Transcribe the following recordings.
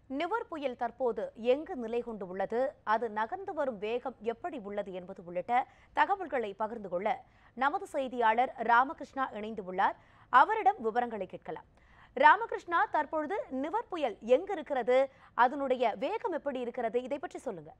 நிவர் புயல் தற்போது எங்கு நிலை கொண்டு உள்ளது அது நகர்ந்து வரும் வேகம் எப்படி உள்ளது என்பது உள்ளிட்ட தகவல்களை பகிர்ந்து கொள்ள நமது செய்தியாளர் ராமகிருஷ்ணா இணைந்து உள்ளார் அவரிடம் விவரங்களை கேட்கலாம் ராமகிருஷ்ணா தற்பொழுது நிவர் புயல் எங்கு இருக்கிறது அதனுடைய வேகம் எப்படி இருக்கிறது இதை பற்றி சொல்லுங்க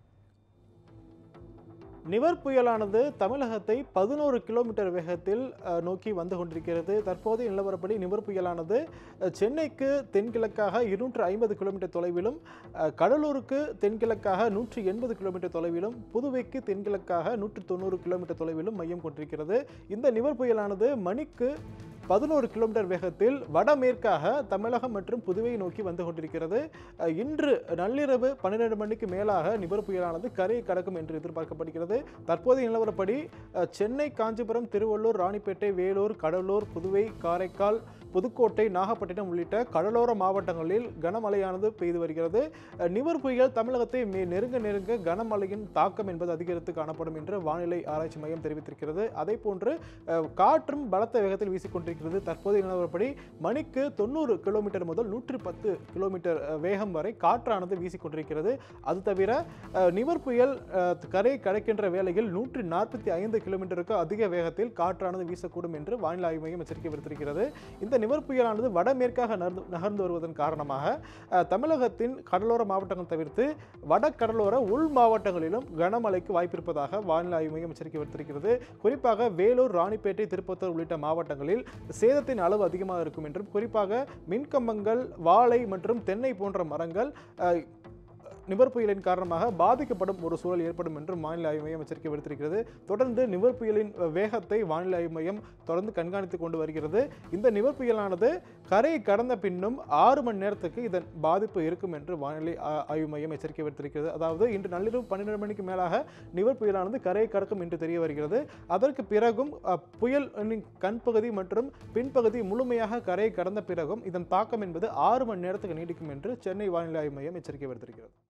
நிவர் புயலானது தமிழகத்தை பதினோரு கிலோமீட்டர் வேகத்தில் அஹ், நோக்கி வந்து கொண்டிருக்கிறது தற்போதைய நிலவரப்படி நிவர் புயலானது அஹ், சென்னைக்கு தென்கிழக்காக இருநூற்று ஐம்பது கிலோமீட்டர் தொலைவிலும் அஹ், கடலூருக்கு தென்கிழக்காக நூற்றி எண்பது கிலோமீட்டர் தொலைவிலும் புதுவைக்கு தென்கிழக்காக நூற்று தொண்ணூறு கிலோமீட்டர் தொலைவிலும் மையம் கொண்டிருக்கிறது இந்த நிவர் புயலானது மணிக்கு பதினோரு கிலோமீட்டர் வேகத்தில் வடமேற்காக தமிழகம் மற்றும் புதுவையை நோக்கி வந்து கொண்டிருக்கிறது அஹ், இன்று நள்ளிரவு பன்னிரண்டு மணிக்கு மேலாக நிவர் புயலானது கரையை கடக்கும் என்று எதிர்பார்க்கப்படுகிறது தற்போதைய நிலவரப்படி அஹ், சென்னை காஞ்சிபுரம் திருவள்ளூர் ராணிப்பேட்டை வேலூர் கடலூர் புதுவை காரைக்கால் புதுக்கோட்டை நாகப்பட்டினம் உள்ளிட்ட கடலோர மாவட்டங்களில் கனமழையானது பெய்து வருகிறது அஹ், நிவர் புயல் தமிழகத்தை மே- நெருங்க நெருங்க கனமழையின் தாக்கம் என்பது அதிகரித்து காணப்படும் என்று வானிலை ஆராய்ச்சி மையம் தெரிவித்திருக்கிறது அதே போன்று அஹ், காற்றும் பலத்த வேகத்தில் வீசிக்கொண்டிருக்கிறது தற்போதைய நிலவரப்படி மணிக்கு தொண்ணூறு கிலோமீட்டர் முதல் நூற்றி பத்து கிலோமீட்டர் அஹ், வேகம் வரை காற்றானது வீசிக்கொண்டிருக்கிறது அது தவிர அஹ், நிவர் புயல் அஹ், கரை கடக்கின்ற வேளையில் நூற்றி நாற்பத்தி ஐந்து கிலோமீட்டருக்கு அதிக வேகத்தில் காற்றானது வீசக்கூடும் என்று வானிலை ஆய்வு மையம் எச்சரிக்கை விடுத்திருக்கிறது இந்த நிவர் புயலானது வடமேற்காக நகர்ந்து நகர்ந்து வருவதன் காரணமாக அஹ், தமிழகத்தின் கடலோர மாவட்டங்கள் தவிர்த்து வட கடலோர உள் மாவட்டங்களிலும் கனமழைக்கு வாய்ப்பிருப்பதாக வானிலை ஆய்வு மையம் எச்சரிக்கை விடுத்திருக்கிறது குறிப்பாக வேலூர் ராணிப்பேட்டை திருப்பத்தூர் உள்ளிட்ட மாவட்டங்களில் சேதத்தின் அளவு அதிகமாக இருக்கும் என்றும் குறிப்பாக மின்கம்பங்கள் வாழை மற்றும் தென்னை போன்ற மரங்கள் அஹ், நிவர் புயலின் காரணமாக பாதிக்கப்படும் ஒரு சூழல் ஏற்படும் என்று வானிலை ஆய்வு மையம் எச்சரிக்கை விடுத்திருக்கிறது தொடர்ந்து நிவர் புயலின் அஹ், வேகத்தை வானிலை ஆய்வு மையம் தொடர்ந்து கண்காணித்துக் கொண்டு வருகிறது இந்த நிவர் புயலானது கரையை கடந்த பின்னும் ஆறு மணி நேரத்துக்கு இதன் பாதிப்பு இருக்கும் என்று வானிலை ஆ- ஆய்வு மையம் எச்சரிக்கை விடுத்திருக்கிறது அதாவது இன்று நள்ளிரவு பன்னிரண்டு மணிக்கு மேலாக நிவர் புயலானது கரையை கடக்கும் என்று தெரிய வருகிறது அதற்கு பிறகும் அ, புயல் கண்பகுதி மற்றும் பின்பகுதி முழுமையாக கரையை கடந்த பிறகும் இதன் தாக்கம் என்பது ஆறு மணி நேரத்துக்கு நீடிக்கும் என்று சென்னை வானிலை ஆய்வு மையம் எச்சரிக்கை விடுத்திருக்கிறது